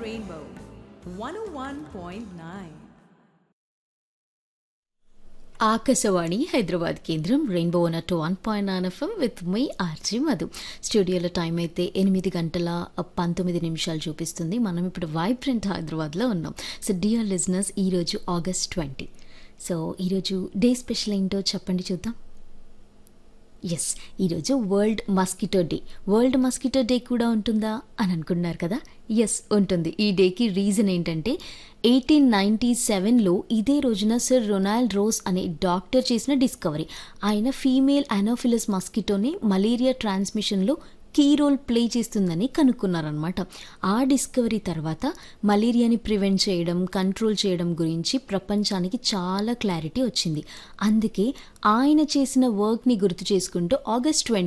Rainbow 101.9. Akashvani Hyderabad కేంద్రం rainbow నట్ one point nine F M with మీ ఆర్జీ మధు స్టూడియోలో టైం అయితే ఎనిమిది గంటల పంతొమ్మిది నిమిషాలు చూపిస్తుంది మనం ఇప్పుడు వైబ్రెంట్ హైదరాబాద్లో ఉన్నాం సో డియర్ లిజనర్స్ ఈరోజు ఆగస్ట్ ట్వంటీ సో ఈరోజు డే స్పెషల్ ఏంటో చెప్పండి చూద్దాం ఎస్ ఈరోజు world mosquito day world mosquito day కూడా ఉంటుందా అని అనుకున్నారు కదా ఎస్ ఉంటుంది ఈ డేకి రీజన్ ఏంటంటే ఎయిటీన్ నైంటీ సెవెన్లో ఇదే రోజున సర్ రొనాల్డ్ రోజ్ అనే డాక్టర్ చేసిన డిస్కవరీ ఆయన ఫీమేల్ అనోఫిలస్ మస్కిటోని మలేరియా ట్రాన్స్మిషన్లో కీ రోల్ ప్లే చేస్తుందని కనుక్కున్నారనమాట ఆ డిస్కవరీ తర్వాత మలేరియాని ప్రివెంట్ చేయడం కంట్రోల్ చేయడం గురించి ప్రపంచానికి చాలా క్లారిటీ వచ్చింది అందుకే ఆయన చేసిన వర్క్ని గుర్తు చేసుకుంటూ ఆగస్ట్ ట్వంటీ